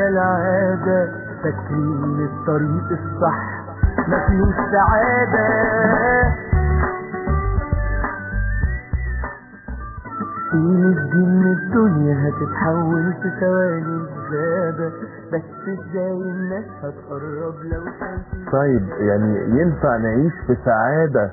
كالعادة فاكرين الطريق الصح ما فيهوش سعادة فين الدين الدنيا هتتحول في ثواني الغابة بس ازاي الناس هتقرب لو شايفين طيب يعني ينفع نعيش في سعادة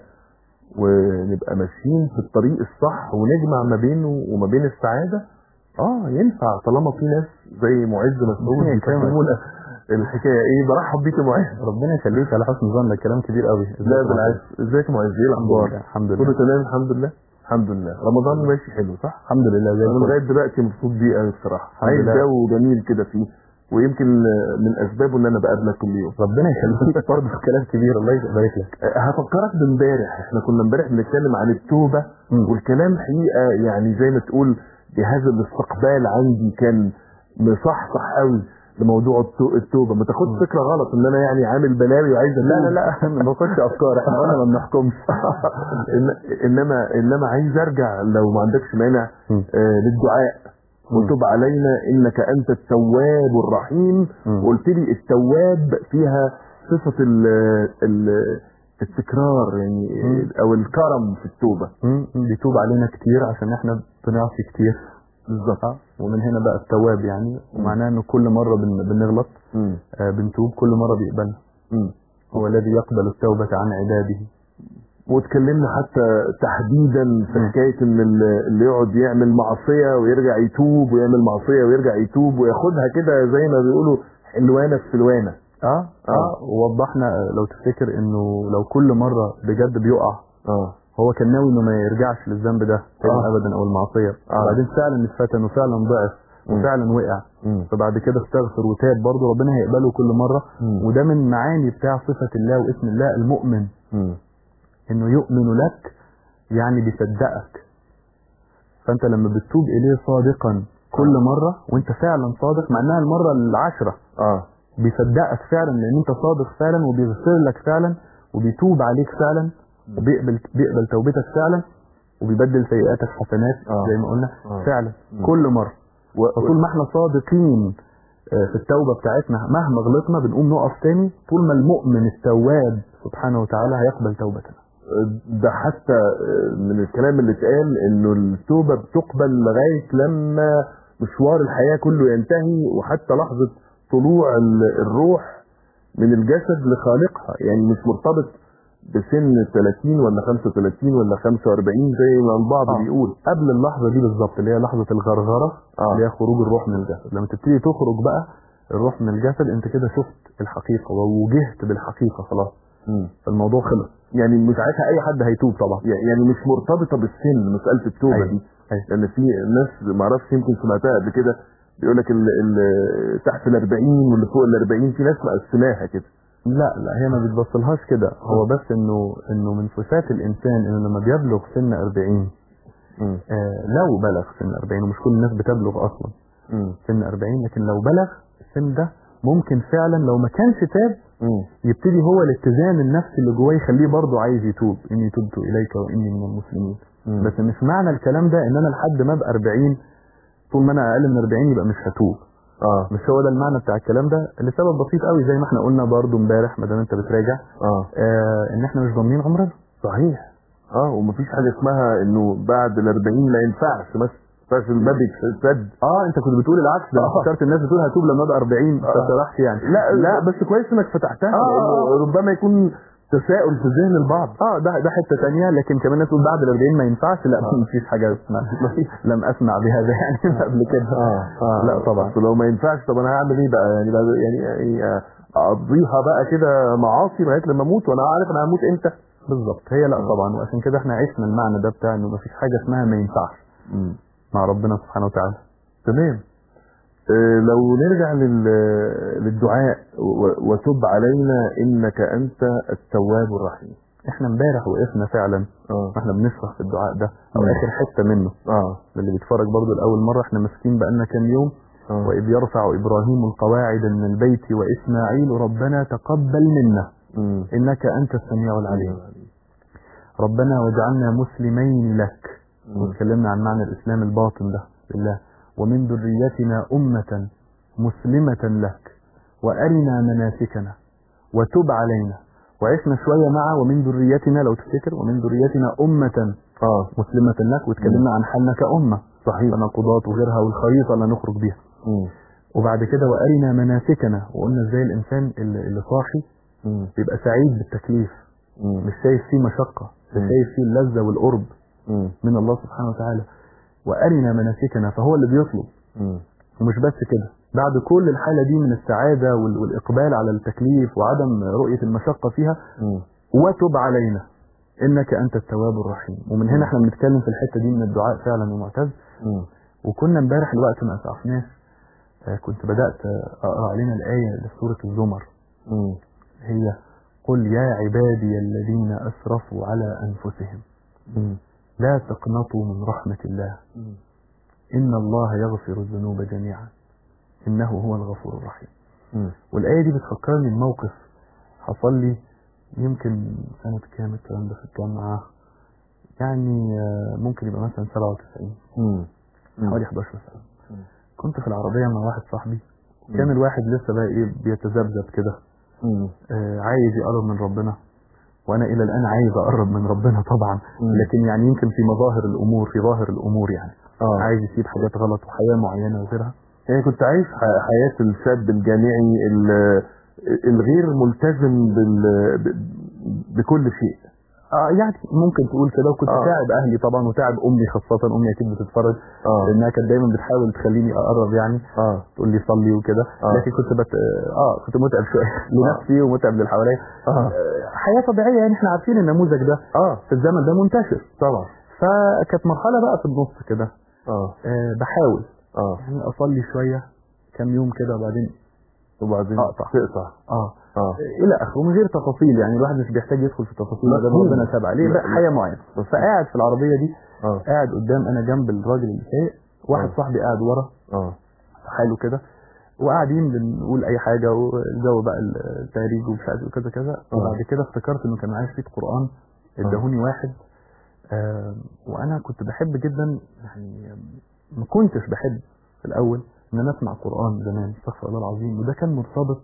ونبقى ماشيين في الطريق الصح ونجمع ما بينه وما بين السعادة اه ينفع طالما في ناس زي معز مسعود ربنا يكرمك. يفهمونا الحكاية ايه برحب بيك يا معز ربنا يخليك على حسن ظنك كلام كبير قوي لا بالعكس ازيك يا معز ايه الاخبار الحمد كله لله تمام الحمد لله الحمد لله رمضان ماشي حلو صح الحمد لله زي انا الفل لغايه دلوقتي مبسوط بيه قوي بصراحه الحمد عايز لله. جو جميل كده فيه ويمكن من اسبابه ان انا بقابلك كل يوم ربنا يخليك برضه كلام كبير الله يبارك لك هفكرك بامبارح احنا كنا امبارح بنتكلم عن التوبه مم. والكلام حقيقه يعني زي ما تقول جهاز الاستقبال عندي كان مصحصح قوي لموضوع التو- التوبه ما تاخدش مم. فكره غلط ان انا يعني عامل بلاوي وعايز لا لا أتوب. لا ما باخدش افكار احنا قلنا ما بنحكمش إن- انما انما عايز ارجع لو ما عندكش مانع مم. آه للدعاء مم. وتب علينا انك انت التواب الرحيم مم. وقلت لي التواب فيها صفه ال ال التكرار يعني مم. او الكرم في التوبه مم. بيتوب علينا كتير عشان احنا بنعصي كتير بالظبط آه. ومن هنا بقى التواب يعني ومعناه انه كل مره بن- بنغلط مم. آه، بنتوب كل مره بيقبلنا مم. هو الذي يقبل التوبه عن عباده واتكلمنا حتى تحديدا في مم. حكايه ان ال- اللي يقعد يعمل معصيه ويرجع يتوب ويعمل معصيه ويرجع يتوب وياخدها كده زي ما بيقولوا حلوانه في سلوانه اه آه. اه ووضحنا آه، لو تفتكر انه لو كل مره بجد بيقع اه هو كان ناوي انه ما يرجعش للذنب ده تاني آه. ابدا او المعصيه آه. وبعدين فعلا اتفتن وفعلا ضعف مم. وفعلا وقع مم. فبعد كده استغفر وتاب برضه ربنا هيقبله كل مره مم. وده من معاني بتاع صفه الله واسم الله المؤمن مم. انه يؤمن لك يعني بيصدقك فانت لما بتتوب اليه صادقا كل مره وانت فعلا صادق مع انها المره العاشره اه بيصدقك فعلا لان انت صادق فعلا وبيغفر لك فعلا وبيتوب عليك فعلا وبيقبل بيقبل توبتك فعلا وبيبدل سيئاتك حسنات آه. زي ما قلنا آه. فعلا مم. كل مره و... فطول ما احنا صادقين آه، في التوبه بتاعتنا مهما غلطنا بنقوم نقف تاني طول ما المؤمن التواب سبحانه وتعالى هيقبل توبتنا ده حتى من الكلام اللي اتقال انه التوبه بتقبل لغايه لما مشوار الحياه كله ينتهي وحتى لحظه طلوع ال- الروح من الجسد لخالقها يعني مش مرتبط بسن 30 ولا 35 ولا 45 زي ما البعض آه. بيقول قبل اللحظه دي بالظبط اللي هي لحظه الغرغره آه. اللي هي خروج الروح من الجسد لما تبتدي تخرج بقى الروح من الجسد انت كده شفت الحقيقه ووجهت بالحقيقه خلاص مم. فالموضوع خلص يعني مش ساعتها اي حد هيتوب طبعا يعني مش مرتبطه بالسن مساله التوبه أيوة. دي أيوة. لان في ناس ما اعرفش يمكن سمعتها قبل كده بيقول لك ال- ال- تحت ال 40 واللي فوق ال 40 في ناس مقسماها كده لا لا هي ما بتبصلهاش كده هو بس انه انه من صفات الانسان انه لما بيبلغ سن 40 مم. آه لو بلغ سن 40 ومش كل الناس بتبلغ اصلا مم. سن 40 لكن لو بلغ السن ده ممكن فعلا لو ما كانش تاب مم. يبتدي هو الاتزان النفسي اللي جواه يخليه برضه عايز يتوب اني تبت اليك واني من المسلمين مم. بس مش معنى الكلام ده ان انا لحد ما ابقى 40 طول ما انا اقل من 40 يبقى مش هتوب اه مش هو ده المعنى بتاع الكلام ده لسبب بسيط قوي زي ما احنا قلنا برضه امبارح ما دام انت بتراجع اه آه ان احنا مش ضامنين عمرنا صحيح اه ومفيش حاجه اسمها انه بعد ال 40 ما ينفعش بس ما ينفعش الباب يتسد اه انت كنت بتقول العكس ده آه. انا فكرت الناس بتقول هتوب لما ابقى 40 آه. فسرحت يعني لا لا بس كويس انك فتحتها آه، لأنه آه. ربما يكون تساؤل في ذهن البعض اه ده ده حته ثانيه لكن كمان الناس تقول بعد ال 40 ما ينفعش لا ما فيش حاجه اسمها لم اسمع بهذا يعني قبل كده لا طبعا أصل لو ما ينفعش طب انا هعمل ايه بقى يعني بعد- يعني يعني اقضيها بقى كده معاصي لغايه لما اموت وانا عارف انا هموت امتى بالظبط هي لا طبعا وعشان كده احنا عشنا المعنى ده بتاع انه ما فيش حاجه اسمها ما ينفعش مع ربنا سبحانه وتعالى تمام آه، لو نرجع لل- للدعاء و- وتب علينا انك انت التواب الرحيم احنا امبارح وقفنا فعلا اه واحنا بنشرح في الدعاء ده او مم. اخر حته منه اه اللي بيتفرج برضو لاول مره احنا ماسكين بقالنا كام يوم اه واذ يرفع ابراهيم القواعد من البيت واسماعيل ربنا تقبل منا مم. انك انت السميع العليم ربنا واجعلنا مسلمين لك مم. واتكلمنا عن معنى الاسلام الباطن ده لله ومن ذريتنا امه مسلمة لك وأرنا مناسكنا وتب علينا وعشنا شوية مع ومن ذريتنا لو تفتكر ومن ذريتنا أمة اه مسلمة لك واتكلمنا عن حالنا كأمة صحيح تناقضات وغيرها والخريطة اللي نخرج بيها مم. وبعد كده وأرنا مناسكنا وقلنا ازاي الإنسان اللي اللي صاحي مم. بيبقى سعيد بالتكليف مم. مش شايف فيه مشقة مش مم. شايف فيه اللذة والقرب مم. من الله سبحانه وتعالى وأرنا مناسكنا فهو اللي بيطلب مم. ومش بس كده بعد كل الحالة دي من السعادة وال- والإقبال على التكليف وعدم رؤية المشقة فيها مم. وتب علينا إنك أنت التواب الرحيم ومن هنا احنا بنتكلم في الحتة دي من الدعاء فعلا يا معتز مم. وكنا امبارح الوقت ما أسعفناش آه، كنت بدأت آه، أقرأ علينا الآية لسورة الزمر مم. هي قل يا عبادي الذين أسرفوا على أنفسهم مم. لا تقنطوا من رحمة الله مم. إن الله يغفر الذنوب جميعا إنه هو الغفور الرحيم مم. والآية دي بتفكرني بموقف حصل لي يمكن سنة كام الكلام ده في الجامعة يعني آه، ممكن يبقى مثلا 97 مم. مم. حوالي 11 سنة مم. كنت في العربية مع واحد صاحبي مم. كان الواحد لسه بقى ايه بيتذبذب كده مم. آه، عايز يقرب من ربنا وانا الى الان عايز اقرب من ربنا طبعا مم. لكن يعني يمكن في مظاهر الامور في ظاهر الامور يعني اه عايز يسيب حاجات غلط وحياة معينة وغيرها يعني كنت عايش ح- حياة الشاب الجامعي ال- الغير ملتزم بال... ب- بكل شيء اه يعني ممكن تقول كده وكنت آه. تعب اهلي طبعا وتعب امي خاصة امي اكيد بتتفرج اه لانها كانت دايما بتحاول تخليني اقرب يعني اه تقول لي صلي وكده آه. لكن كنت بت... اه كنت متعب شويه لنفسي ومتعب للي حواليا اه آه، حياه طبيعيه يعني احنا عارفين النموذج ده اه في الزمن ده منتشر طبعا فكانت مرحله بقى في النص كده اه آه بحاول اه يعني اصلي شويه كام يوم كده وبعدين وبعدين أقطع. تقطع اه اه الى اخره من غير تفاصيل يعني الواحد مش بيحتاج يدخل في تفاصيل ده مفهوم. ربنا تابع ليه لا، بقى لا. حياه معينه مفهوم. فقاعد في العربيه دي اه قاعد قدام انا جنب الراجل اللي سايق واحد آه. صاحبي قاعد ورا اه في حاله كده وقاعدين بنقول اي حاجه والجو بقى التهريج ومش عارف إيه وكذا كذا وبعد كده افتكرت انه كان معايا شريط قران اداهوني واحد آه وانا كنت بحب جدا يعني ما كنتش بحب في الاول ان انا اسمع قران زمان استغفر الله العظيم وده كان مرتبط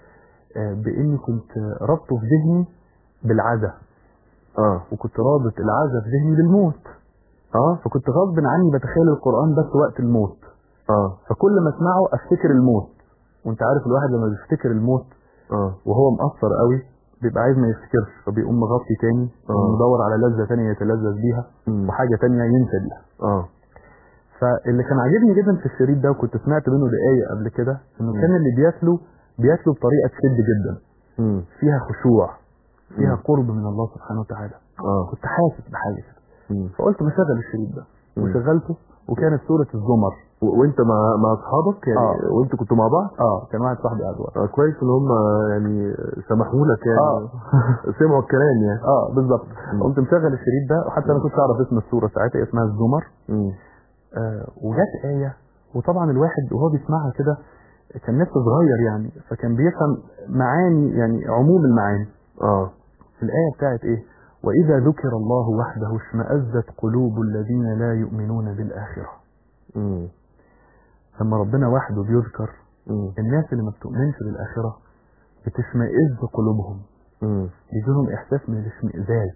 آه باني كنت رابطه في ذهني بالعزة اه وكنت رابط العزة في ذهني بالموت اه فكنت غصب عني بتخيل القران بس وقت الموت اه فكل ما اسمعه افتكر الموت وانت عارف الواحد لما بيفتكر الموت اه وهو مقصر قوي بيبقى عايز ما يفتكرش فبيقوم مغطي تاني آه. ومدور على لذة تانية يتلذذ بيها مم. وحاجة تانية ينسى بيها اه فاللي كان عاجبني جدا في الشريط ده وكنت سمعت منه دقايق قبل كده انه مم. كان اللي بيتلو بيتلو بطريقة تشد جدا مم. فيها خشوع فيها مم. قرب من الله سبحانه وتعالى اه كنت حاسس بحاجة كده مم. فقلت بشغل الشريط ده مم. وشغلته وكانت سورة الزمر و- وانت مع مع اصحابك يعني آه. وانتوا كنتوا مع بعض اه كان واحد صاحبي قاعد ورا آه كويس ان هم يعني سمحوا لك يعني اه سمعوا الكلام يعني اه بالظبط مم. قمت مشغل الشريط ده وحتى انا كنت اعرف اسم السوره ساعتها اسمها الزمر مم. آه وجت ايه وطبعا الواحد وهو بيسمعها كده كان لسه صغير يعني فكان بيفهم معاني يعني عموم المعاني اه الايه بتاعت ايه واذا ذكر الله وحده اشمئزت قلوب الذين لا يؤمنون بالاخره مم. لما ربنا وحده بيذكر مم. الناس اللي ما بتؤمنش بالاخره بتشمئز قلوبهم مم. بيجي لهم احساس من الاشمئزاز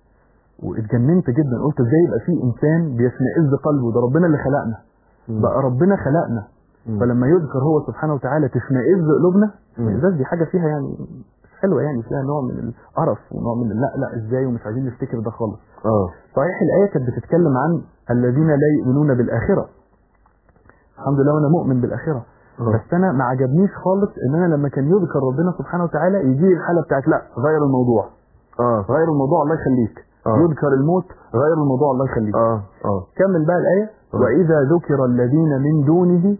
واتجننت جدا قلت ازاي يبقى في انسان بيشمئز قلبه ده ربنا اللي خلقنا مم. بقى ربنا خلقنا مم. فلما يذكر هو سبحانه وتعالى تشمئز قلوبنا مم. الاشمئزاز دي حاجه فيها يعني مش حلوه يعني فيها نوع من القرف ونوع من لا لا ازاي ومش عايزين نفتكر ده خالص اه صحيح الايه كانت بتتكلم عن الذين لا يؤمنون بالاخره الحمد لله وانا مؤمن بالاخره آه. بس انا ما عجبنيش خالص ان انا لما كان يذكر ربنا سبحانه وتعالى يجي لي الحاله بتاعت لا غير الموضوع اه غير الموضوع الله يخليك آه. يذكر الموت غير الموضوع الله يخليك اه اه كمل بقى الآية آه. وإذا ذكر الذين من دونه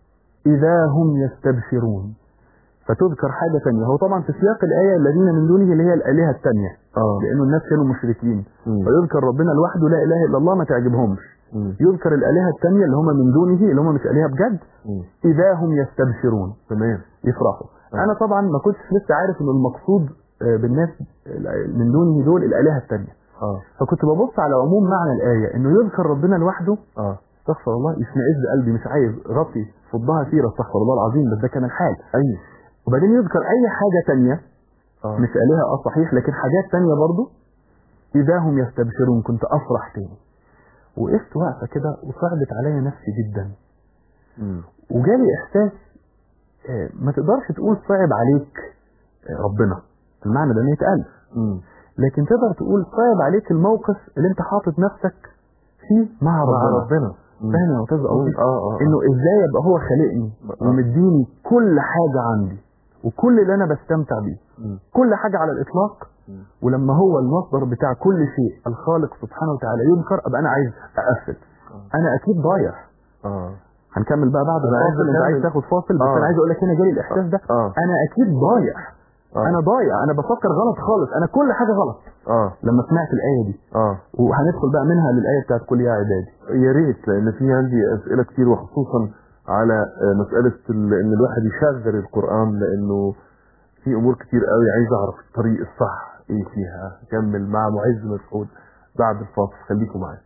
إذا هم يستبشرون فتذكر حاجة تانية هو طبعا في سياق الآية الذين من دونه اللي هي الآلهة التانية اه لأنه الناس كانوا مشركين مم. فيذكر ربنا لوحده لا إله إلا الله ما تعجبهمش مم. يذكر الآلهة التانية اللي هم من دونه اللي هم مش آلهة بجد مم. إذا هم يستبشرون تمام يفرحوا آه. أنا طبعا ما كنتش لسه عارف إن المقصود آه، بالناس من دونه دول الآلهة التانية اه فكنت ببص على عموم معنى الآية إنه يذكر ربنا لوحده اه استغفر الله يشمئز قلبي مش عايز راسي فضها سيره استغفر الله العظيم بس ده كان الحال ايوه وبعدين يذكر اي حاجه تانية اه مش قالها اه صحيح لكن حاجات تانية برضو اذا هم يستبشرون كنت افرح تاني وقفت واقفه كده وصعبت عليا نفسي جدا مم. وجالي احساس آه، ما تقدرش تقول صعب عليك آه، ربنا المعنى ده 100000 مم. لكن تقدر تقول صعب عليك الموقف اللي انت حاطط نفسك فيه مع مع ربنا ربنا مم. فاهم يا استاذ قصدي اه اه انه ازاي يبقى هو خالقني آه. ومديني كل حاجه عندي وكل اللي انا بستمتع بيه مم. كل حاجه على الاطلاق مم. ولما هو المصدر بتاع كل شيء الخالق سبحانه وتعالى يذكر ابقى انا عايز اقفل انا اكيد ضايع اه هنكمل بقى بعد أنا عايز الفاصل انت عايز أكمل. تاخد فاصل بس آه. انا عايز اقول لك هنا جالي الاحساس ده اه انا اكيد ضايع آه. انا ضايع انا بفكر غلط خالص انا كل حاجه غلط اه لما سمعت الايه دي اه وهندخل بقى منها للايه بتاعت كل يا عبادي يا ريت لان في عندي اسئله كتير وخصوصا على آه، مساله ال- ان الواحد يشغل القران لانه في امور كتير قوي عايز اعرف الطريق الصح ايه فيها كمل مع معز مسعود بعد الفاصل خليكم معايا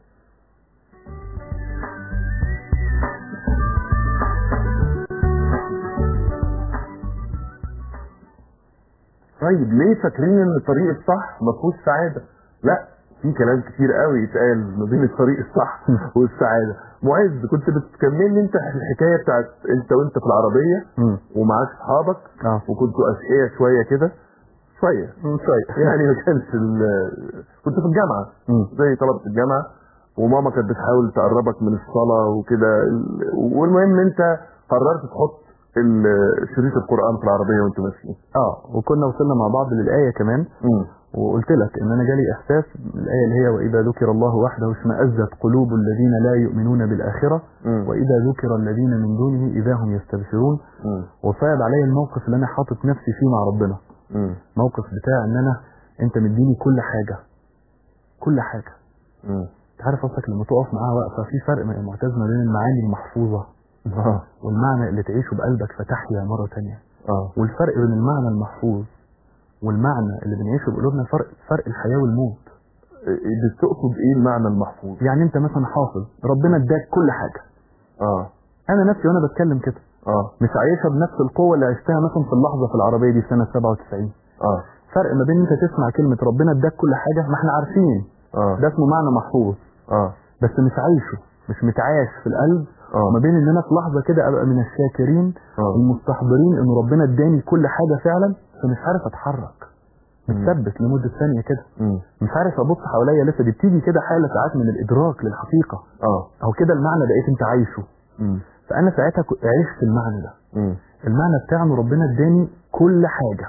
طيب ليه فاكرين ان الطريق الصح ما فيهوش سعاده؟ لا في كلام كتير قوي يتقال ما بين الطريق الصح والسعاده. معز كنت بتكملني انت الحكايه بتاعت انت وانت في العربيه امم ومعاك اصحابك اه وكنتوا اشقياء شويه كده شويه شويه يعني ما كانش ال- كنت في الجامعه مم. زي طلبه الجامعه وماما كانت بتحاول تقربك من الصلاه وكده ال- والمهم انت قررت تحط ال- شريط القران في العربيه وانتوا ماشيين. اه وكنا وصلنا مع بعض للايه كمان مم. وقلت لك ان انا جالي احساس الايه اللي هي واذا ذكر الله وحده اشمئزت قلوب الذين لا يؤمنون بالاخره مم. واذا ذكر الذين من دونه اذا هم يستبشرون مم. وصعب عليا الموقف اللي انا حاطط نفسي فيه مع ربنا مم. موقف بتاع ان انا انت مديني كل حاجه كل حاجه مم. انت عارف اصلك لما تقف معاه واقفه في فرق يا معتز ما بين المعاني المحفوظه اه والمعنى اللي تعيشه بقلبك فتحيا مره تانية اه والفرق بين المعنى المحفوظ والمعنى اللي بنعيشه بقلوبنا فرق فرق الحياه والموت إيه بتقصد ايه المعنى المحفوظ؟ يعني انت مثلا حافظ ربنا اداك كل حاجه اه انا نفسي وانا بتكلم كده اه مش عايشها بنفس القوه اللي عشتها مثلا في اللحظه في العربيه دي سنه 97 اه فرق ما بين انت تسمع كلمه ربنا اداك كل حاجه ما احنا عارفين اه ده اسمه معنى محفوظ اه بس مش عايشه مش متعاش في القلب اه وما بين ان انا في لحظه كده ابقى من الشاكرين اه المستحضرين ان ربنا اداني كل حاجه فعلا فمش عارف اتحرك مم. متثبت لمده ثانيه كده مم. مش عارف ابص حواليا لسه دي بتيجي كده حاله ساعات من الادراك للحقيقه اه او كده المعنى بقيت انت عايشه مم. فانا ساعتها كنت عشت المعنى ده مم. المعنى بتاع ان ربنا اداني كل حاجه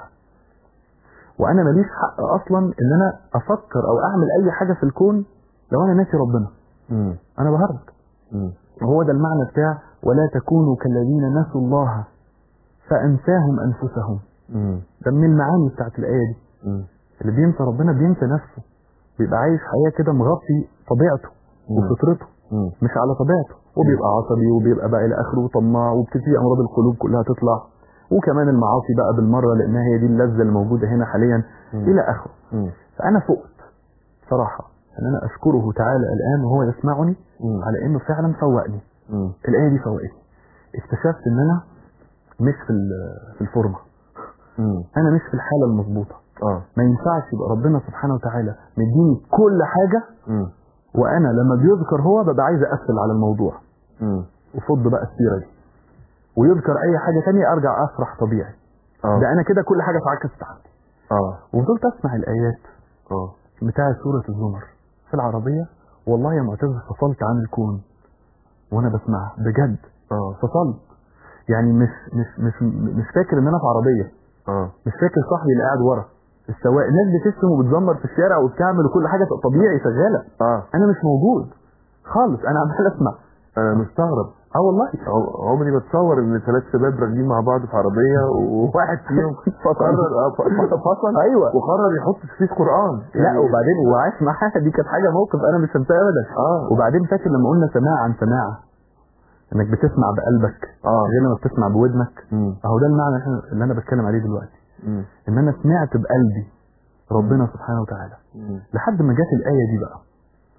وانا ماليش حق اصلا ان انا افكر او اعمل اي حاجه في الكون لو انا ناسي ربنا مم. انا بهرج مم. وهو ده المعنى بتاع ولا تكونوا كالذين نسوا الله فانساهم انفسهم مم. ده من المعاني بتاعت الايه دي مم. اللي بينسى ربنا بينسى نفسه بيبقى عايش حياه كده مغطي طبيعته مم. وفطرته مم. مش على طبيعته وبيبقى عصبي وبيبقى بقى الى اخره طماع وبتبتدي امراض القلوب كلها تطلع وكمان المعاصي بقى بالمره لانها هي دي اللذه الموجوده هنا حاليا مم. الى اخره مم. فانا فقت صراحه ان انا اشكره تعالى الان وهو يسمعني مم. على انه فعلا فوقني مم. الايه دي فوقتني اكتشفت ان انا مش في ال- في الفورمه مم. انا مش في الحاله المظبوطه اه ما ينفعش يبقى ربنا سبحانه وتعالى مديني كل حاجه مم. وانا لما بيذكر هو ببقى عايز اقفل على الموضوع مم. وفض بقى السيره دي ويذكر اي حاجه تانية ارجع افرح طبيعي اه ده انا كده كل حاجه اتعكست عندي اه وفضلت اسمع الايات اه بتاع سوره الزمر في العربيه والله يا معتز فصلت عن الكون وانا بسمعها بجد اه فصلت يعني مش مش مش مش فاكر ان انا في عربيه اه مش فاكر صاحبي اللي قاعد ورا السواق الناس بتشتم وبتزمر في الشارع وبتعمل وكل حاجه طبيعي شغاله اه انا مش موجود خالص انا عمال اسمع انا مستغرب اه والله عم- عمري ما اتصور ان ثلاث شباب راكبين مع بعض في عربيه وواحد فيهم قرر آه، ف- ف- فصل ايوه وقرر يحط شريط قران لا وبعدين وعاش معاها دي كانت حاجه موقف انا مش هنساه ابدا اه وبعدين فاكر لما قلنا سماع عن سماعه انك بتسمع بقلبك اه غير لما بتسمع بودنك مم. اهو ده المعنى اللي إحنا- اللي انا بتكلم عليه دلوقتي مم. ان انا سمعت بقلبي ربنا سبحانه وتعالى مم. لحد ما جت الايه دي بقى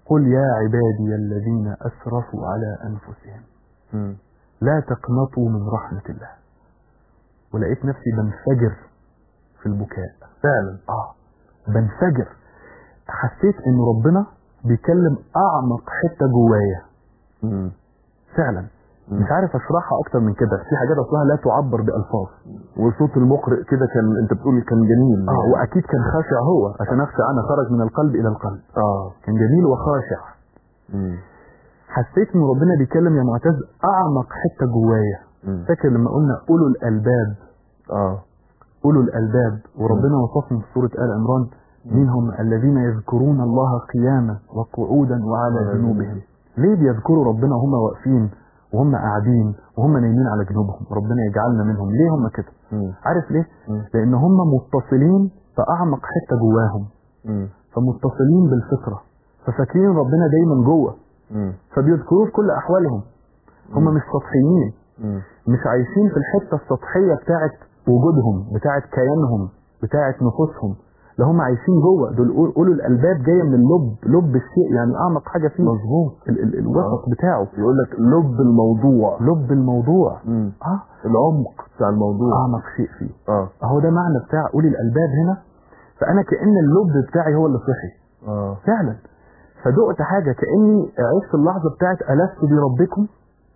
قل يا عبادي الذين أسرفوا على أنفسهم مم. لا تقنطوا من رحمة الله ولقيت نفسي بنفجر في البكاء فعلا اه بنفجر حسيت ان ربنا بيكلم اعمق حته جوايا مم. فعلا مش عارف اشرحها اكتر من كده في حاجات اصلها لا تعبر بالفاظ وصوت المقرئ كده كان انت بتقول كان جميل اه واكيد كان خاشع هو عشان اخشع انا خرج من القلب الى القلب اه كان جميل وخاشع مم. حسيت ان ربنا بيكلم يا معتز اعمق حته جوايا مم. فاكر لما قلنا اولو الالباب اه اولو الالباب وربنا وصفهم في سوره ال عمران مين هم الذين يذكرون الله قياما وقعودا وعلى على جنوبهم ليه بيذكروا ربنا وهم واقفين وهم قاعدين وهم نايمين على جنوبهم ربنا يجعلنا منهم ليه هم كده مم. عارف ليه مم. لان هم متصلين في اعمق حته جواهم مم. فمتصلين بالفطره ففاكرين ربنا دايما جوه مم. فبيذكروه في كل احوالهم هم مش سطحيين مم. مش عايشين في الحته السطحيه بتاعت وجودهم بتاعت كيانهم بتاعت نفوسهم لا هم عايشين جوه دول أول- اولو الالباب جايه من اللب لب الشيء يعني اعمق حاجه فيه مظبوط ال ال الوسط بتاعه يقول لك لب الموضوع لب الموضوع مم. اه العمق بتاع الموضوع اعمق شيء فيه اه اهو ده معنى بتاع اولي الالباب هنا فانا كان اللب بتاعي هو اللي صحي اه فعلا فدقت حاجه كاني عشت اللحظه بتاعت الست بربكم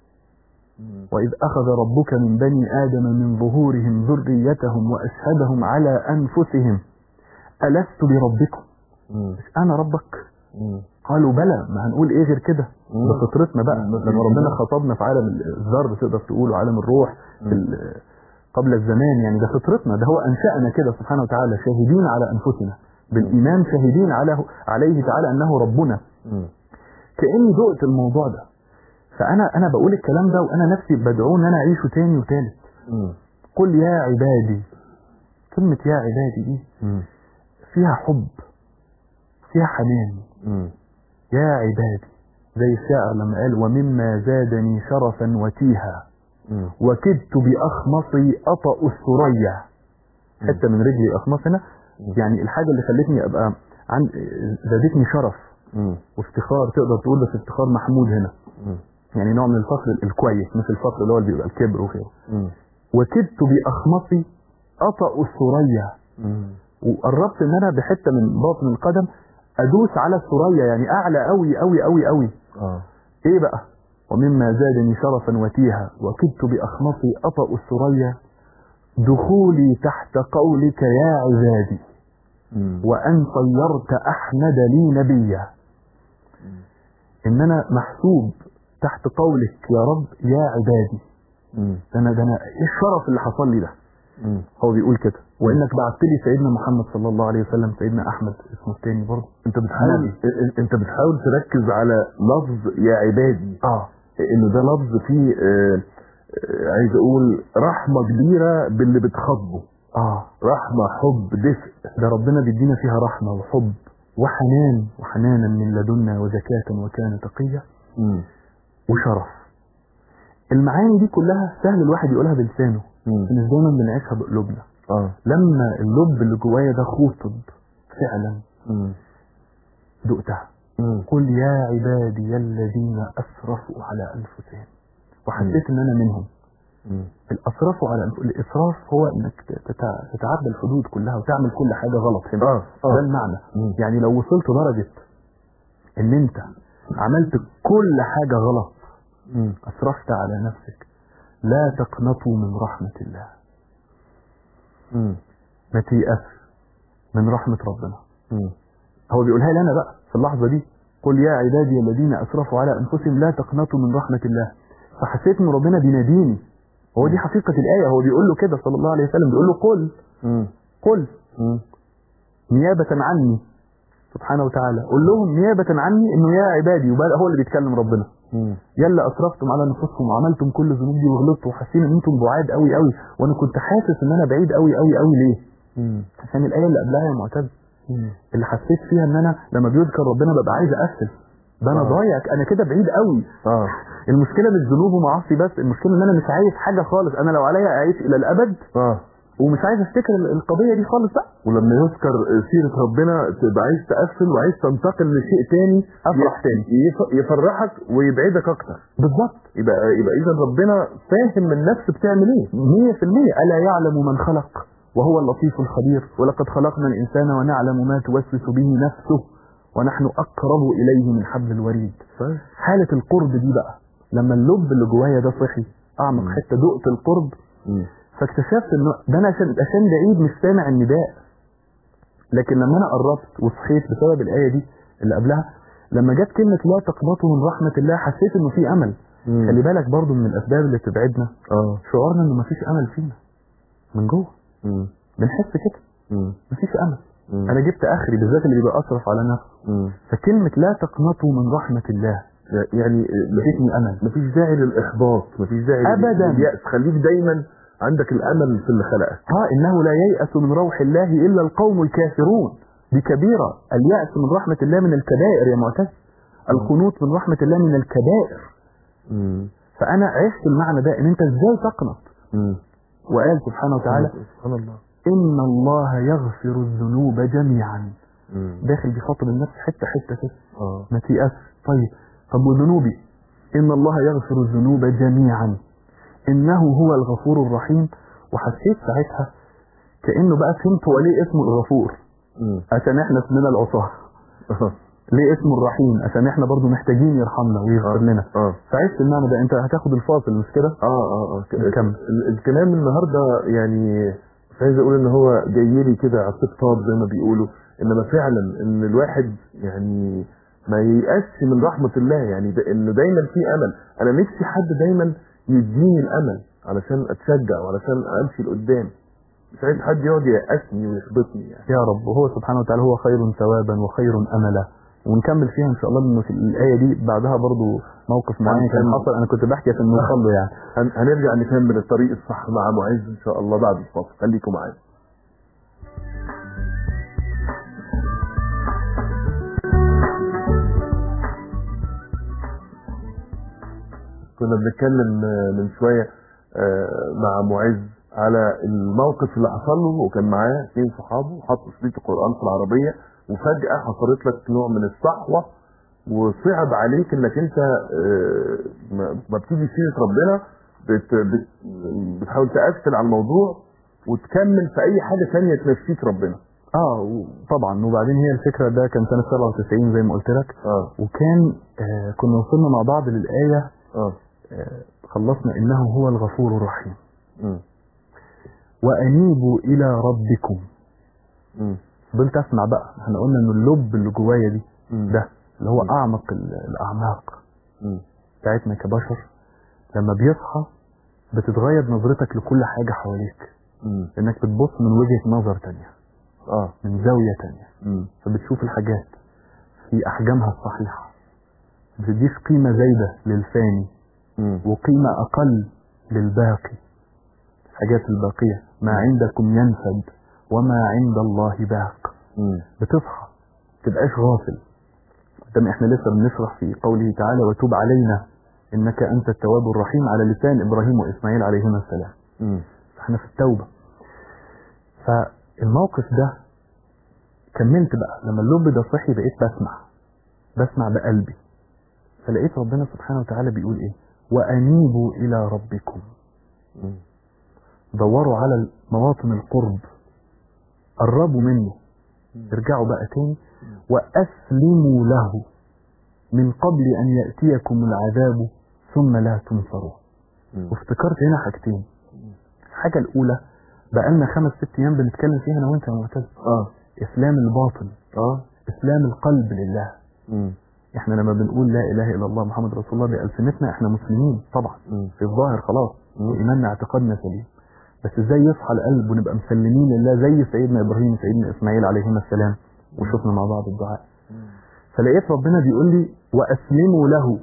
مم. وإذ أخذ ربك من بني آدم من ظهورهم ذريتهم وأشهدهم على أنفسهم ألست بربكم مم. مش أنا ربك مم. قالوا بلى ما هنقول إيه غير كده مم. بفطرتنا بقى مم. لما ربنا خطبنا في عالم الذر تقدر تقول وعالم الروح في ال- قبل الزمان يعني ده فطرتنا ده هو أنشأنا كده سبحانه وتعالى شاهدين على أنفسنا بالإيمان شاهدين على عليه تعالى أنه ربنا مم. كأني دقت الموضوع ده فأنا أنا بقول الكلام ده وأنا نفسي بدعو إن أنا أعيشه تاني وتالت مم. قل يا عبادي كلمة يا عبادي دي مم. فيها حب فيها حنان مم. يا عبادي زي الشاعر لما قال ومما زادني شرفا وتيها مم. وكدت بأخمصي أطأ الثريا حتة من رجلي أخمص هنا يعني الحاجة اللي خلتني أبقى عند زادتني شرف مم. وافتخار تقدر تقول بس افتخار محمود هنا مم. يعني نوع من الفخر الكويس مش الفخر اللي هو اللي بيبقى الكبر وكده مم. وكدت بأخمصي أطأ الثريا مم. وقربت ان انا بحته من باطن القدم ادوس على الثريا يعني اعلى قوي قوي قوي قوي اه ايه بقى ومما زادني شرفا وتيها وكدت باخمصي اطأ الثريا دخولي تحت قولك يا عبادي مم. وان صيرت احمد لي نبيا ان انا محسوب تحت قولك يا رب يا عبادي مم. ده انا ده انا ايه الشرف اللي حصل لي ده مم. هو بيقول كده وانك بعت لي سيدنا محمد صلى الله عليه وسلم سيدنا احمد اسمه الثاني برضه انت بتحاول نبي. ا- انت بتحاول تركز على لفظ يا عبادي اه انه ده لفظ فيه آه، آه، عايز اقول رحمة كبيرة باللي بتخاطبه اه رحمة حب دفء ده ربنا بيدينا فيها رحمة وحب وحنان وحنانا من لدنا وزكاة وكان تقيا مم. وشرف المعاني دي كلها سهل الواحد يقولها بلسانه مم. بس مش دايما بنعيشها بقلوبنا اه لما اللب اللي جوايا ده خوطب فعلا مم. دقتها مم. قل يا عبادي الذين اسرفوا على انفسهم وحسيت ان انا منهم مم. الاسراف على أنف- الاسراف هو انك تتع- تتعدى الحدود كلها وتعمل كل حاجه غلط هنا اه ده اه المعنى مم. يعني لو وصلت درجه ان انت عملت كل حاجه غلط مم. اسرفت على نفسك لا تقنطوا من رحمه الله مم. ما تيأس من رحمه ربنا مم. هو بيقولها لي انا بقى في اللحظه دي قل يا عبادي الذين اسرفوا على انفسهم لا تقنطوا من رحمه الله فحسيت ان ربنا بيناديني هو دي حقيقه الايه هو بيقول له كده صلى الله عليه وسلم بيقول له قل مم. قل مم. نيابة عني سبحانه وتعالى قول لهم نيابة عني انه يا عبادي وبقى هو اللي بيتكلم ربنا مم. يلا اسرفتم على نفوسكم وعملتم كل الذنوب دي وغلطتوا وحاسين ان انتم بعاد قوي قوي وانا كنت حاسس ان انا بعيد قوي قوي قوي ليه مم. عشان الايه اللي قبلها يا معتز مم. اللي حسيت فيها ان انا لما بيذكر ربنا ببقى عايز اقفل ده انا آه. ضايع انا كده بعيد قوي اه المشكله مش ذنوب ومعاصي بس المشكله ان انا مش عايز حاجه خالص انا لو عليا اعيش الى الابد اه ومش عايز افتكر ال- القضيه دي خالص بقى ولما يذكر سيرة ربنا تبقى عايز تقفل وعايز تنتقل لشيء تاني أفرح ي- تاني. يف- يفرحك ويبعدك اكتر بالظبط يبقى يبقى اذا ربنا فاهم النفس بتعمل ايه 100% ألا يعلم من خلق وهو اللطيف الخبير ولقد خلقنا الإنسان ونعلم ما توسوس به نفسه ونحن أقرب إليه من حبل الوريد طيب. حالة القرب دي بقى لما اللب اللي جوايا ده صحي أعمق مم. حتة دقت القرب مم. فاكتشفت إنه ده أنا عشان عشان بعيد مش سامع النداء لكن لما أنا قربت وصحيت بسبب الآية دي اللي قبلها لما جت كلمة لا تقنطوا من رحمة الله حسيت إنه في أمل مم. خلي بالك برضو من الأسباب اللي بتبعدنا اه شعورنا إنه مفيش أمل فينا من جوه مم. بنحس كده مم. مفيش امل مم. انا جبت اخري بالذات اللي بيبقى اسرف على نفسه مم. فكلمه لا تقنطوا من رحمه الله يعني ادتني امل مفيش داعي للاحباط مفيش داعي أبداً. لليأس خليك دايما عندك الامل في اللي خلقك ها انه لا ييأس من روح الله الا القوم الكافرون دي كبيره اليأس من رحمه الله من الكبائر يا معتز القنوط من رحمه الله من الكبائر مم. فانا عشت المعنى ده ان انت ازاي تقنط مم. وقال سبحانه وتعالى سبحان الله ان الله يغفر الذنوب جميعا مم. داخل بيخاطب النفس حته حته كده اه ما تيأس طيب طب وذنوبي إن الله يغفر الذنوب جميعا إنه هو الغفور الرحيم وحسيت ساعتها كأنه بقى فهمت هو ليه اسمه الغفور مم. عشان احنا اسمنا العصاة ليه اسمه الرحيم عشان احنا برضو محتاجين يرحمنا ويغفر لنا اه فعشت المعنى ده انت هتاخد الفاصل مش كده اه اه اه ك- نكمل. ال- الكلام النهارده يعني مش عايز اقول ان هو جاي لي كده على الطبطاب زي ما بيقولوا انما فعلا ان الواحد يعني ما ييأسش من رحمة الله يعني ده انه دايما في امل انا نفسي حد دايما يديني الامل علشان اتشجع وعلشان امشي لقدام مش عايز حد يقعد ييأسني ويحبطني يعني يا رب وهو سبحانه وتعالى هو خير ثوابا وخير املا ونكمل فيها ان شاء الله لانه في الايه دي بعدها برضو موقف معين كان حصل انا كنت بحكي عشان نوصل له يعني هن- هنرجع نكمل الطريق الصح مع معز ان شاء الله بعد الفاصل خليكم معايا كنا بنتكلم آه، من شويه آه، مع معز على الموقف اللي حصل له وكان معاه اثنين صحابه وحطوا شريط القران في العربيه وفجاه حصلت لك نوع من الصحوه وصعب عليك انك انت آه، ما ما بتيجي سيره ربنا بت بت بتحاول تقفل على الموضوع وتكمل في اي حاجه ثانيه تنسيك ربنا اه طبعا وبعدين هي الفكره ده كان سنه 97 زي ما قلت لك اه وكان آه كنا وصلنا مع بعض للايه اه آه خلصنا انه هو الغفور الرحيم مم. وانيبوا الى ربكم مم. فضلت اسمع بقى احنا قلنا ان اللب اللي جوايا دي مم. ده اللي هو مم. اعمق ال- الاعماق مم. بتاعتنا كبشر لما بيصحى بتتغير نظرتك لكل حاجه حواليك مم. انك بتبص من وجهه نظر تانية اه من زاويه تانية مم. فبتشوف الحاجات في احجامها الصحيحه ما بتديش قيمه زايده للفاني مم. وقيمه اقل للباقي الحاجات الباقيه ما عندكم ينفد وما عند الله باق مم. بتصحى تبقاش غافل قدام احنا لسه بنشرح في قوله تعالى وتوب علينا انك انت التواب الرحيم على لسان ابراهيم واسماعيل عليهما السلام مم. احنا في التوبه فالموقف ده كملت بقى لما اللب ده صحي بقيت بسمع بسمع بقلبي فلقيت ربنا سبحانه وتعالى بيقول ايه وانيبوا الى ربكم مم. دوروا على مواطن القرب قربوا منه ارجعوا بقى تاني واسلموا له من قبل ان ياتيكم العذاب ثم لا تنصرون مم. وافتكرت هنا حاجتين الحاجه الاولى بقالنا خمس ست ايام بنتكلم فيها انا وانت يا معتز اه اسلام الباطن اه اسلام القلب لله مم. احنا لما بنقول لا اله الا الله محمد رسول الله بألسنتنا احنا مسلمين طبعا مم. في الظاهر خلاص مم. وايماننا اعتقادنا سليم بس ازاي يصحى القلب ونبقى مسلمين لله زي سيدنا ابراهيم وسيدنا اسماعيل عليهما السلام وشفنا مع بعض الدعاء فلقيت ربنا بيقول لي واسلموا له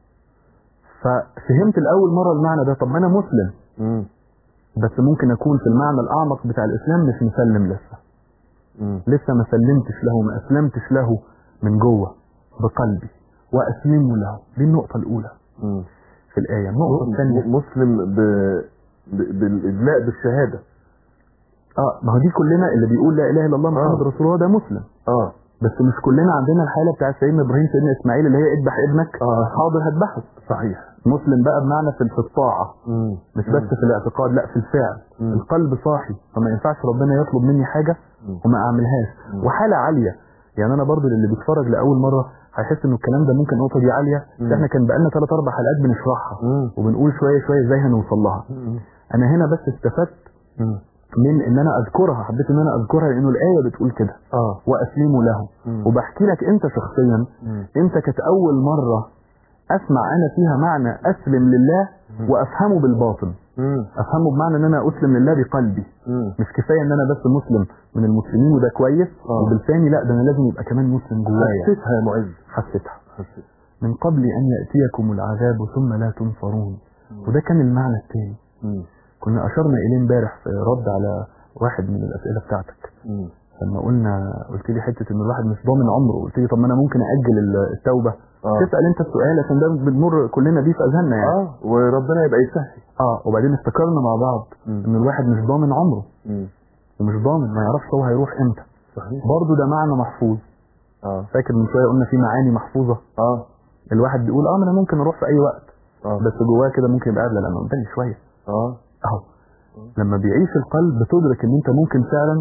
ففهمت الاول مره المعنى ده طب ما انا مسلم مم. بس ممكن اكون في المعنى الاعمق بتاع الاسلام مش مسلم لسه مم. لسه ما سلمتش له ما اسلمتش له من جوه بقلبي واسلموا له دي النقطه الاولى مم. في الايه النقطه م- الثانيه م- مسلم ب... ب... بالادلاء بالشهاده اه ما هو دي كلنا اللي بيقول لا اله الا الله محمد آه. رسول الله ده مسلم اه بس مش كلنا عندنا الحاله بتاعت سيدنا ابراهيم سيدنا اسماعيل اللي هي اذبح ابنك آه. حاضر هذبحه صحيح مسلم بقى بمعنى في في الطاعه مم. مش بس في الاعتقاد لا في الفعل مم. القلب صاحي فما ينفعش ربنا يطلب مني حاجه مم. وما اعملهاش مم. وحاله عاليه يعني انا برضو اللي بيتفرج لاول مره هيحس انه الكلام ده ممكن النقطه دي عاليه مم. بس احنا كان بقالنا ثلاث اربع حلقات بنشرحها مم. وبنقول شويه شويه ازاي هنوصل لها مم. انا هنا بس استفدت مم. من ان انا اذكرها حبيت ان انا اذكرها لانه الايه بتقول كده اه واسلموا له مم. وبحكي لك انت شخصيا مم. انت كانت اول مره اسمع انا فيها معنى اسلم لله وافهمه بالباطن مم. افهمه بمعنى ان انا اسلم لله بقلبي مم. مش كفايه ان انا بس مسلم من المسلمين وده كويس آه. وبالثاني لا ده انا لازم يبقى كمان مسلم جوايا حسيتها يا معز حسيتها حسيت من قبل ان ياتيكم العذاب ثم لا تنصرون وده كان المعنى الثاني مم. كنا اشرنا اليه امبارح في رد على واحد من الاسئله بتاعتك مم. لما قلنا قلت لي حته ان الواحد مش ضامن عمره قلت لي طب ما انا ممكن اجل ال- التوبه آه. تسال انت السؤال عشان ده بنمر كلنا بيه في اذهاننا يعني اه وربنا يبقى يسهل اه وبعدين افتكرنا مع بعض مم. ان الواحد مش ضامن عمره مم. ومش ضامن ما يعرفش هو هيروح امتى صحيح برضه ده معنى محفوظ اه فاكر من شويه قلنا في معاني محفوظه اه الواحد بيقول اه ما انا ممكن اروح في اي وقت اه بس جواه كده ممكن يبقى قبل لما قدامي شويه اه اهو لما بيعيش القلب بتدرك ان انت ممكن فعلا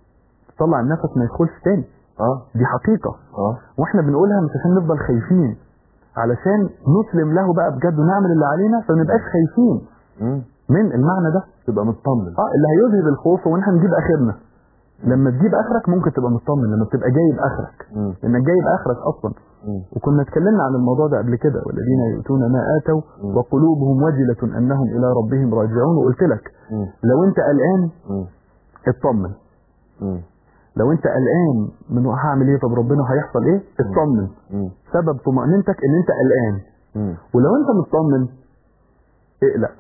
تطلع النفس ما يدخلش تاني اه دي حقيقه اه واحنا بنقولها مش عشان نفضل خايفين علشان نسلم له بقى بجد ونعمل اللي علينا فما نبقاش خايفين مم. من المعنى ده تبقى مطمن اه اللي هيذهب الخوف هو ان احنا نجيب اخرنا لما تجيب اخرك ممكن تبقى مطمن لما بتبقى جايب اخرك مم. لانك جايب اخرك اصلا مم. وكنا اتكلمنا عن الموضوع ده قبل كده والذين يؤتون ما اتوا مم. وقلوبهم وجلة انهم الى ربهم راجعون وقلت لك مم. لو انت قلقان مم. اطمن مم. لو انت قلقان من هعمل ايه طب ربنا هيحصل ايه اطمن مم. سبب طمأنينتك ان انت قلقان مم. ولو انت مطمن اقلق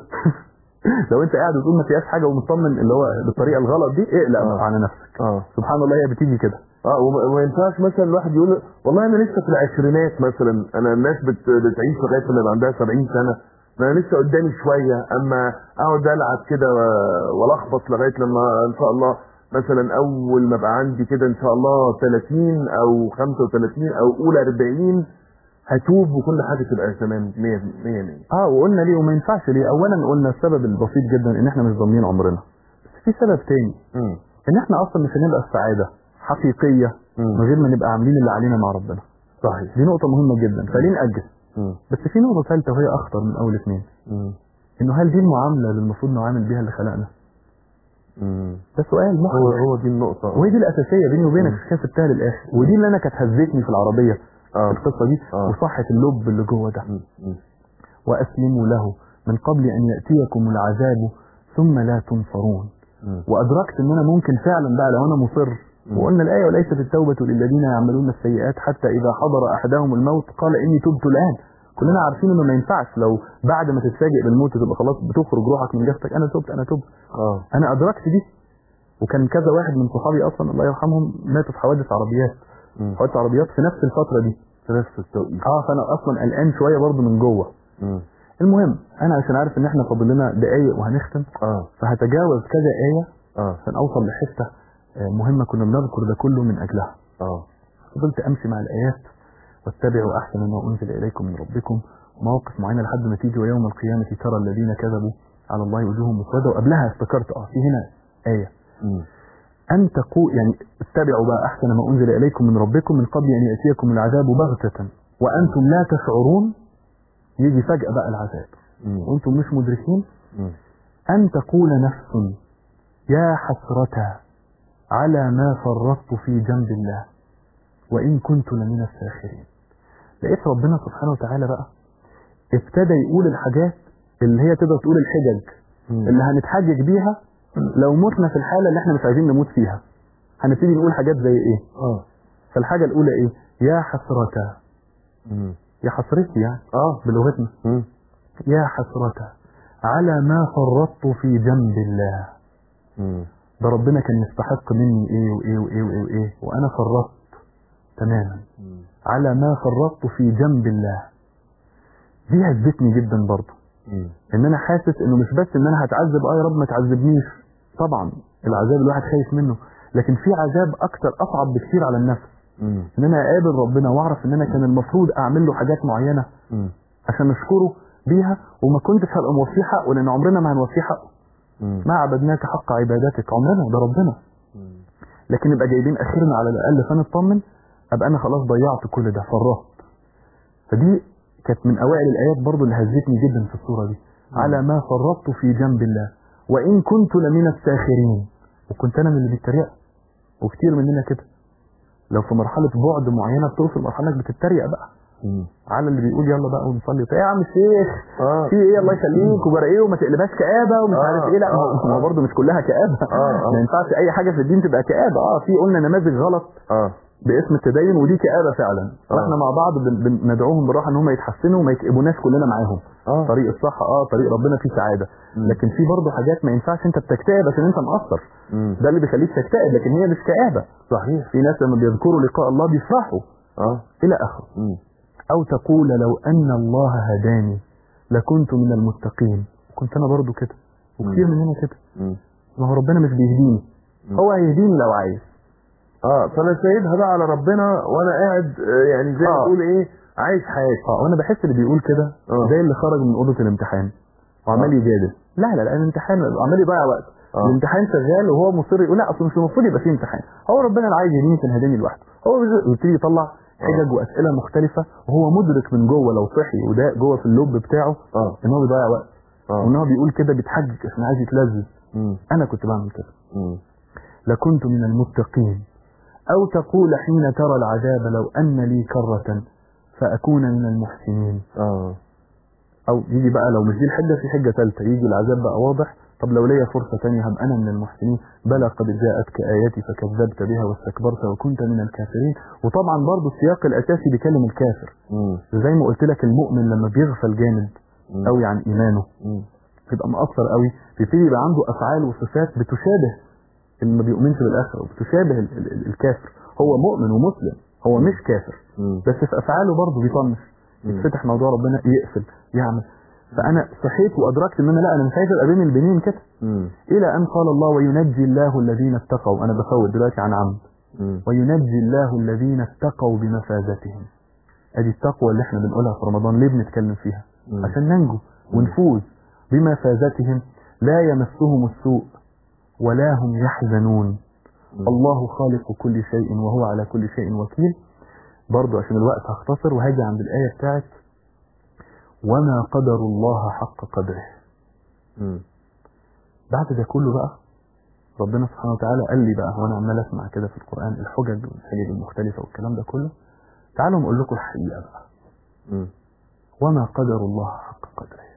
لو انت قاعد وتقول ما فيهاش حاجه ومطمن اللي هو بالطريقه الغلط دي اقلق آه. بقى على نفسك اه سبحان الله هي بتيجي كده اه وما وما ينفعش مثلا الواحد يقول والله انا لسه في العشرينات مثلا انا الناس بت... بتعيش لغايه ما يبقى عندها 70 سنه ما انا لسه قدامي شويه اما اقعد العب كده و- والخبط لغايه لما ان شاء الله مثلا اول ما ابقى عندي كده ان شاء الله 30 او 35 او اولى 40 هتوب وكل حاجه تبقى تمام 100 100 100 اه وقلنا ليه وما ينفعش ليه اولا قلنا السبب البسيط جدا ان احنا مش ضامنين عمرنا بس في سبب تاني امم ان احنا اصلا مش هنبقى في سعاده حقيقيه من غير ما نبقى عاملين اللي علينا مع ربنا صحيح دي نقطه مهمه جدا فليه ناجل امم بس في نقطه ثالثه وهي اخطر من اول اثنين امم انه هل دي المعامله اللي المفروض نعامل بيها اللي خلقنا امم ده سؤال هو محرج هو دي النقطه وهي دي الاساسيه بيني وبينك عشان كده سبتها للاخر ودي اللي انا كانت هزتني في العربيه اه القصه دي آه. وصحت اللب اللي جوه ده مم. مم. واسلموا له من قبل ان ياتيكم العذاب ثم لا تنصرون مم. وادركت ان انا ممكن فعلا بقى لو انا مصر وقلنا الايه وليست التوبه للذين يعملون السيئات حتى اذا حضر احدهم الموت قال اني تبت الان كلنا عارفين انه ما ينفعش لو بعد ما تتفاجئ بالموت تبقى خلاص بتخرج روحك من جسدك انا تبت انا تبت اه انا ادركت دي وكان كذا واحد من صحابي اصلا الله يرحمهم ماتوا في حوادث عربيات مم. حوادث عربيات في نفس الفتره دي في نفس التوقيت اه فانا اصلا قلقان شويه برضه من جوه مم. المهم انا عشان عارف ان احنا فاضل لنا دقايق وهنختم اه فهتجاوز كذا ايه اه عشان اوصل لحته آه، مهمه كنا بنذكر ده كله من اجلها اه فضلت امشي مع الايات واتبعوا احسن ما انزل اليكم من ربكم مواقف معينه لحد ما تيجي ويوم القيامه ترى الذين كذبوا على الله وجوههم مسوده وقبلها افتكرت اه في هنا ايه مم. أن تقول يعني اتبعوا بقى أحسن ما أنزل إليكم من ربكم من قبل أن يأتيكم العذاب بغتة وأنتم لا تشعرون يجي فجأة بقى العذاب مم. وأنتم مش مدركين مم. أن تقول نفس يا حسرة على ما فرطت في جنب الله وإن كنت لمن الساخرين لقيت ربنا سبحانه وتعالى بقى ابتدى يقول الحاجات اللي هي تقدر تقول الحجج مم. اللي هنتحجج بيها لو متنا في الحالة اللي احنا مش عايزين نموت فيها هنبتدي نقول حاجات زي ايه اه فالحاجة الأولى إيه؟ يا حسرة مم. يا حسرتي يعني اه بلغتنا مم. يا حسرة على ما فرطت في جنب الله مم. ده ربنا كان يستحق مني إيه وإيه وإيه وإيه, وإيه وأنا فرطت تماما مم. على ما فرطت في جنب الله دي هزتني جدا برضه مم. ان انا حاسس انه مش بس ان انا هتعذب اه يا رب ما تعذبنيش طبعا العذاب الواحد خايف منه لكن في عذاب اكتر اصعب بكتير على النفس مم. ان انا اقابل ربنا واعرف ان انا كان المفروض اعمل له حاجات معينه مم. عشان اشكره بيها وما كنتش هبقى موفيه حقه لان عمرنا ما هنوفيه حقه مم. ما عبدناك حق عبادتك عمرنا ده ربنا مم. لكن نبقى جايبين اخرنا على الاقل فنطمن ابقى انا خلاص ضيعت كل ده فرطت فدي كانت من اوائل الايات برضو اللي هزتني جدا في الصوره دي على ما فرطت في جنب الله وان كنت لمن الساخرين وكنت انا من اللي بيتريق وكتير مننا كده لو في مرحله بعد معينه بتوصل مرحله انك بتتريق بقى مم. على اللي بيقول يلا بقى ونصلي ايه يا عم الشيخ اه في ايه الله يخليك وجرى ايه وما تقلبهاش كآبة ومش آه، عارف ايه لا ما آه، هو- ما هو آه. برضه مش كلها كآبة آه، آه. ما ينفعش اي حاجة في الدين تبقى كآبة اه في قلنا نماذج غلط اه باسم التدين ودي كآبة فعلا آه. فاحنا مع بعض بن- بن- بندعوهم بالراحة ان هم يتحسنوا وما يكئبوناش كلنا معاهم اه طريق الصح اه طريق ربنا فيه سعادة مم. لكن في برضه حاجات ما ينفعش انت بتكتئب عشان انت مقصر مم. ده اللي بيخليك تكتئب لكن هي مش كآبة صحيح في ناس لما بيذكروا لقاء الله بيفرحوا اه الى اخره مم. أو تقول لو أن الله هداني لكنت من المتقين كنت أنا برضو كده وكتير مم. مننا كده مم. ما هو ربنا مش بيهديني مم. هو هيهديني لو عايز اه فانا سايبها بقى على ربنا وانا قاعد آه، يعني زي ما آه. تقول ايه عايش حياتي اه وانا بحس اللي بيقول كده آه. زي اللي خرج من اوضه الامتحان وعمال آه. يجادل لا لا لا الامتحان عمال يضيع وقت آه. الامتحان شغال وهو مصر يقول لا اصل مش المفروض يبقى فيه امتحان هو ربنا اللي عايز يهديني كان هداني لوحده هو بيز- يبتدي يطلع حجج واسئله مختلفه وهو مدرك من جوه لو صحي وده جوه في اللب بتاعه اه ان هو بيضيع وقت اه وان هو بيقول كده بيتحجج عشان عايز يتلذذ مم. انا كنت بعمل كده مم. لكنت من المتقين أو تقول حين ترى العذاب لو أن لي كرة فأكون من المحسنين اه أو يجي بقى لو مش دي الحجة في حجة ثالثة يجي العذاب بقى واضح طب لو ليا فرصة تانية هبقى أنا من المحسنين بلى قد جاءتك آياتي فكذبت بها واستكبرت وكنت من الكافرين وطبعا برضو السياق الأساسي بيكلم الكافر مم. زي ما قلت لك المؤمن لما بيغفل جامد مم. قوي عن إيمانه مم. بيبقى مقصر قوي بيبتدي يبقى عنده افعال وصفات بتشابه اللي ما بيؤمنش بالاخره وبتشابه ال- ال- ال- الكافر هو مؤمن ومسلم هو مش كافر مم. بس في افعاله برضه بيطنش مم. يتفتح موضوع ربنا يقفل يعمل فانا صحيت وادركت ان انا لا انا مش عايز ابقى بين البنين كده مم. الى ان قال الله وينجي الله الذين اتقوا انا بفوت دلوقتي عن عمد مم. وينجي الله الذين اتقوا بمفازتهم ادي التقوى اللي احنا بنقولها في رمضان ليه بنتكلم فيها مم. عشان ننجو ونفوز بمفازتهم لا يمسهم السوء ولا هم يحزنون مم. الله خالق كل شيء وهو على كل شيء وكيل برضو عشان الوقت هختصر وهاجي عند الآية بتاعت وما قدر الله حق قدره مم. بعد ده كله بقى ربنا سبحانه وتعالى قال لي بقى وانا عمال اسمع كده في القرآن الحجج والحجج المختلفة والكلام ده كله تعالوا اقول لكم الحقيقة بقى مم. وما قدر الله حق قدره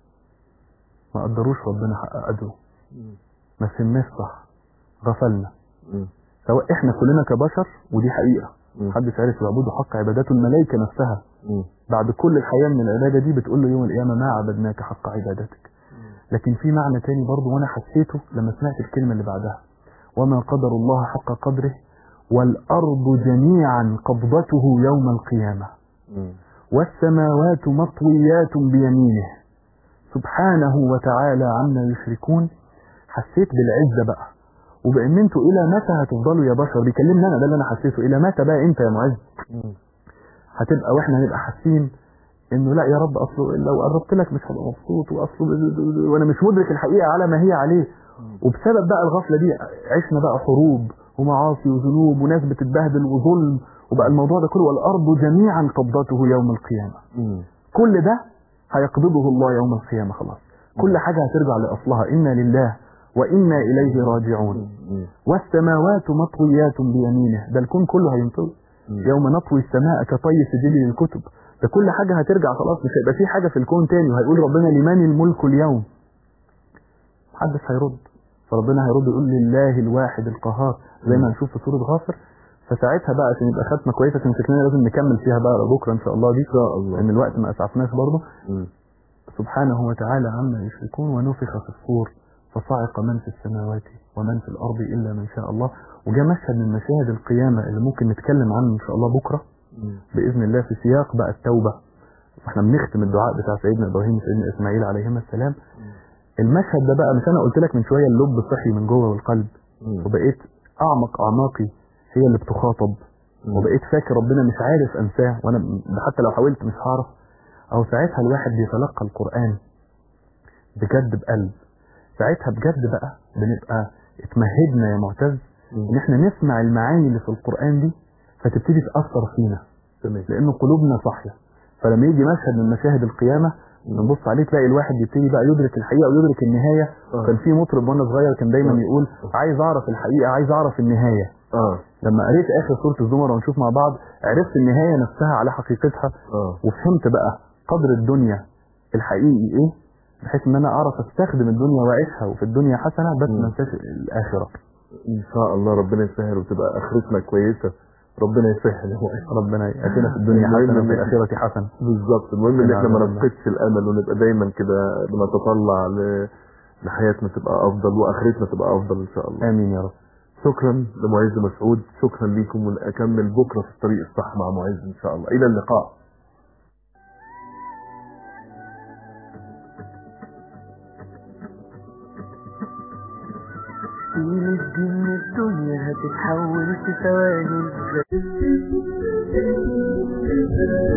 ما قدروش ربنا حق قدره مم. ما فهمناش صح غفلنا مم. سواء احنا كلنا كبشر ودي حقيقة مم. محدش عارف يعبده حق عبادته الملائكة نفسها مم. بعد كل الحياة من العبادة دي بتقول له يوم القيامة ما عبدناك حق عبادتك لكن في معنى تاني برضه وانا حسيته لما سمعت الكلمة اللي بعدها وما قدر الله حق قدره والأرض جميعا قبضته يوم القيامة مم. والسماوات مطويات بيمينه سبحانه وتعالى عما يشركون حسيت بالعزة بقى وبان انتوا الى متى هتفضلوا يا بشر بيكلمني انا ده اللي انا حسيته الى متى بقى انت يا معز مم. هتبقى واحنا هنبقى حاسين انه لا يا رب اصله لو قربت لك مش هبقى مبسوط واصله وانا مش مدرك الحقيقه على ما هي عليه وبسبب بقى الغفله دي عشنا بقى حروب ومعاصي وذنوب وناس بتتبهدل وظلم وبقى الموضوع ده كله والارض جميعا قبضته يوم القيامه مم. كل ده هيقبضه الله يوم القيامه خلاص كل حاجه هترجع لاصلها انا لله وانا اليه راجعون مم. والسماوات مطويات بيمينه ده الكون كله هينطوي مم. يوم نطوي السماء كطي سجل للكتب ده كل حاجة هترجع خلاص مش هيبقى في حاجة في الكون تاني وهيقول ربنا لمن الملك اليوم محدش هيرد فربنا هيرد يقول لله الواحد القهار زي ما هنشوف في سورة غافر فساعتها بقى عشان يبقى ختمة كويسة عشان شكلنا لازم نكمل فيها بقى بكرة إن شاء الله دي إن شاء الله. لأن الوقت ما أسعفناش برضه مم. سبحانه وتعالى عما يشركون ونفخ في الصور فصعق من في السماوات ومن في الأرض إلا من شاء الله وجاء مشهد من مشاهد القيامة اللي ممكن نتكلم عنه إن شاء الله بكرة مم. بإذن الله في سياق بقى التوبة واحنا بنختم الدعاء بتاع سيدنا إبراهيم وسيدنا إسماعيل عليهما السلام المشهد ده بقى مش انا قلت لك من شويه اللب صحي من جوه والقلب مم. وبقيت اعمق اعماقي هي اللي بتخاطب مم. وبقيت فاكر ربنا مش عارف انساه وانا م- حتى لو حاولت مش هعرف او ساعتها الواحد بيتلقى القران بجد بقلب ساعتها بجد بقى بنبقى اتمهدنا يا معتز مم. ان احنا نسمع المعاني اللي في القران دي فتبتدي تاثر فينا تمام لان قلوبنا صاحيه فلما يجي مشهد من مشاهد القيامه نبص عليه تلاقي الواحد يبتدي بقى يدرك الحقيقه ويدرك النهايه آه. كان في مطرب وانا صغير كان دايما آه. يقول عايز اعرف الحقيقه عايز اعرف النهايه اه لما قريت اخر سوره الزمر ونشوف مع بعض عرفت النهايه نفسها على حقيقتها اه وفهمت بقى قدر الدنيا الحقيقي ايه بحيث ان انا اعرف استخدم الدنيا واعيشها وفي الدنيا حسنه بس مم. ما انساش الاخره ان شاء الله ربنا يسهل وتبقى اخرتنا كويسه ربنا يسهل يا معين. ربنا ياتينا في الدنيا المهم حسنه إن وفي إحنا- الاخره حسنه بالظبط المهم ان احنا ما نعم. نفقدش الامل ونبقى دايما كده بنتطلع ل- لحياتنا تبقى افضل واخرتنا تبقى افضل ان شاء الله امين يا رب شكرا لمعز مسعود شكرا ليكم ونكمل بكره في الطريق الصح مع معز ان شاء الله الى اللقاء شيل الدين الدنيا هتتحول في ثواني